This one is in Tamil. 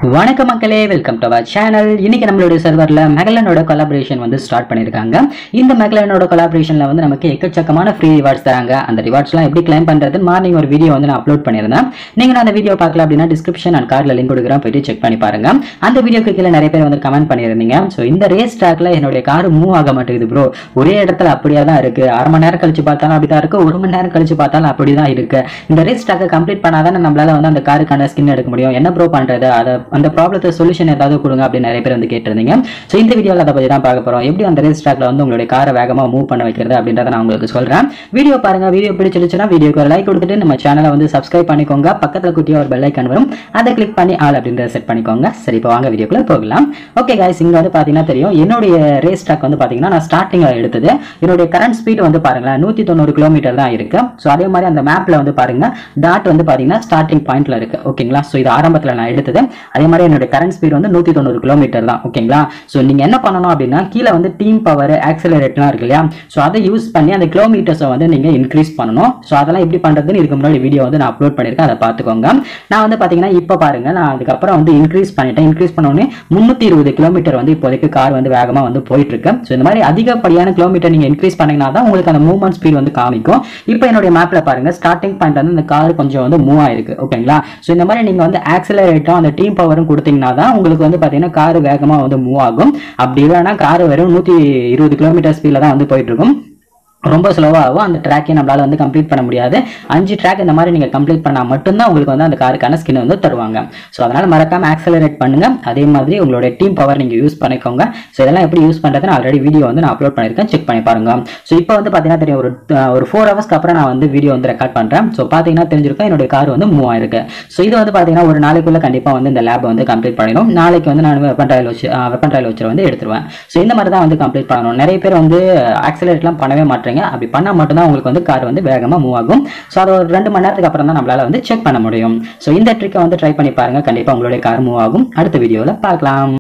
வணக்கம் மக்களே வெல்கம் டு அவர் சேனல் இன்னைக்கு நம்மளுடைய சர்வரில் மெகலனோட கொலாபரேஷன் வந்து ஸ்டார்ட் பண்ணியிருக்காங்க இந்த மெகலனோட கொலாபரேஷனில் வந்து நமக்கு எக்கச்சக்கமான ஃப்ரீ ரிவார்ட்ஸ் தராங்க அந்த ரிவார்ட்ஸ்லாம் எப்படி கிளைம் பண்ணுறது மார்னிங் ஒரு வீடியோ வந்து நான் அப்லோட் பண்ணியிருந்தேன் நீங்கள் அந்த வீடியோ பார்க்கல அப்படின்னா டிஸ்கிரிப்ஷன் அண்ட் கார்டில் லிங்க் கொடுக்குறேன் போயிட்டு செக் பண்ணி பாருங்க அந்த வீடியோக்கு கீழே நிறைய பேர் வந்து கமெண்ட் பண்ணியிருந்தீங்க ஸோ இந்த ரேஸ் ட்ராக்ல என்னுடைய கார் மூவ் ஆக மாட்டேங்குது ப்ரோ ஒரே இடத்துல அப்படியே தான் இருக்கு அரை மணி நேரம் கழிச்சு பார்த்தாலும் அப்படி தான் இருக்கு ஒரு மணி நேரம் கழிச்சு பார்த்தாலும் அப்படி தான் இருக்கு இந்த ரேஸ் ட்ராக்கை கம்ப்ளீட் பண்ணாதான் நம்மளால வந்து அந்த காருக்கான ஸ்கின் எடுக்க முடியும் என்ன ப்ரோ பண்றது அதை அந்த ப்ராப்ளத்தை சொல்யூஷன் ஏதாவது கொடுங்க அப்படின்னு நிறைய பேர் வந்து கேட்டிருந்தீங்க ஸோ இந்த வீடியோவில் அதை பற்றி தான் பார்க்க போகிறோம் எப்படி அந்த ரேஸ் ட்ராக்ல வந்து உங்களுடைய காரை வேகமாக மூவ் பண்ண வைக்கிறது அப்படின்றத நான் உங்களுக்கு சொல்கிறேன் வீடியோ பாருங்க வீடியோ பிடிச்சிருச்சுன்னா வீடியோக்கு ஒரு லைக் கொடுத்துட்டு நம்ம சேனலை வந்து சப்ஸ்கிரைப் பண்ணிக்கோங்க பக்கத்தில் குட்டியாக ஒரு பெல் ஐக்கன் வரும் அதை கிளிக் பண்ணி ஆல் அப்படின்றத செட் பண்ணிக்கோங்க சரி இப்போ வாங்க வீடியோக்குள்ள போகலாம் ஓகே guys இங்கே வந்து பார்த்தீங்கன்னா தெரியும் என்னுடைய ரேஸ் ட்ராக் வந்து பார்த்தீங்கன்னா நான் ஸ்டார்டிங்கில் எடுத்தது என்னுடைய கரண்ட் ஸ்பீட் வந்து பாருங்களேன் நூற்றி தொண்ணூறு கிலோமீட்டர் தான் இருக்கு ஸோ அதே மாதிரி அந்த மேப்பில் வந்து பாருங்க டாட் வந்து பார்த்தீங்கன்னா ஸ்டார்டிங் பாயிண்ட்ல இருக்கு ஓகேங்களா ஸோ இது ஆரம்பத்தில் நான் எடுத்தது அதே மாதிரி என்னுடைய கரண்ட் ஸ்பீட் வந்து நூற்றி தொண்ணூறு கிலோமீட்டர் தான் ஓகேங்களா ஸோ நீங்கள் என்ன பண்ணணும் அப்படின்னா கீழே வந்து டீம் பவர் ஆக்சலரேட்லாம் இருக்கு இல்லையா ஸோ அதை யூஸ் பண்ணி அந்த கிலோமீட்டர்ஸை வந்து நீங்கள் இன்க்ரீஸ் பண்ணணும் ஸோ அதெல்லாம் எப்படி பண்ணுறதுன்னு இதுக்கு முன்னாடி வீடியோ வந்து நான் அப்லோட் பண்ணியிருக்கேன் அதை பார்த்துக்கோங்க நான் வந்து பார்த்தீங்கன்னா இப்போ பாருங்க நான் அதுக்கப்புறம் வந்து இன்க்ரீஸ் பண்ணிட்டேன் இன்க்ரீஸ் பண்ண உடனே முந்நூற்றி இருபது கிலோமீட்டர் வந்து இப்போதைக்கு கார் வந்து வேகமாக வந்து போயிட்டு இருக்கு ஸோ இந்த மாதிரி அதிகப்படியான கிலோமீட்டர் நீங்கள் இன்க்ரீஸ் பண்ணீங்கன்னா தான் உங்களுக்கு அந்த மூவ்மெண்ட் ஸ்பீட் வந்து காமிக்கும் இப்போ என்னுடைய மேப்பில் பாருங்க ஸ்டார்டிங் பாயிண்ட் வந்து இந்த கார் கொஞ்சம் வந்து மூவ் ஆயிருக்கு ஓகேங்களா ஸோ இந்த மாதிரி நீங்கள் வந்து ஆக்சிலரேட்டும் அந்த டீம் பவரும் கொடுத்தீங்கன்னா தான் உங்களுக்கு வந்து பார்த்தீங்கன்னா கார் வேகமாக வந்து மூவ் ஆகும் அப்படி இல்லைன்னா கார் வெறும் நூற்றி இருபது கிலோமீட்டர் ஸ்பீடில் தான் வந்து போயிட்டு இருக்கும் ரொம்ப ஸ்லோவாகும் அந்த ட்ராக்கை நம்மளால வந்து கம்ப்ளீட் பண்ண முடியாது அஞ்சு ட்ராக் இந்த மாதிரி நீங்கள் கம்ப்ளீட் பண்ணால் மட்டும்தான் உங்களுக்கு வந்து அந்த காருக்கான ஸ்கின் வந்து தருவாங்க ஸோ அதனால் மறக்காம ஆக்சலரேட் பண்ணுங்க அதே மாதிரி உங்களோட டீம் பவர் நீங்கள் யூஸ் பண்ணிக்கோங்க ஸோ இதெல்லாம் எப்படி யூஸ் பண்ணுறதுன்னு ஆல்ரெடி வீடியோ வந்து நான் அப்லோட் பண்ணியிருக்கேன் செக் பண்ணி பாருங்க ஸோ இப்போ வந்து பார்த்தீங்கன்னா தெரியும் ஒரு ஒரு ஃபோர் ஹவர்ஸ்க்கு அப்புறம் நான் வந்து வீடியோ வந்து ரெக்கார்ட் பண்ணுறேன் ஸோ பார்த்தீங்கன்னா தெரிஞ்சிருக்கும் என்னுடைய கார் வந்து மூவ் ஆயிருக்கு ஸோ இது வந்து பார்த்தீங்கன்னா ஒரு நாளைக்குள்ள கண்டிப்பாக வந்து இந்த லேப் வந்து கம்ப்ளீட் பண்ணிடும் நாளைக்கு வந்து நான் வெப்பன் ட்ரையல் வச்சு வெப்பன் ட்ரையல் வச்சு வந்து எடுத்துருவேன் ஸோ இந்த மாதிரி தான் வந்து கம்ப்ளீட் பண்ணணும் நிறைய பேர் வந்து ஆக்சலேட்லாம் பண்ணவே மாட்டேங்க அப்படி பண்ணால் மட்டும்தான் உங்களுக்கு வந்து கார் வந்து வேகமாக மூவ் ஆகும் ஸோ அது ஒரு ரெண்டு மணி நேரத்துக்கு அப்புறம் தான் நம்மளால வந்து செக் பண்ண முடியும் ஸோ இந்த ட்ரிக்கை வந்து ட்ரை பண்ணி பாருங்க கண்டிப்பாக உங்களுடைய கார் மூவ் ஆகும் அடுத்த வீடியோவில் பார்க்கலாம்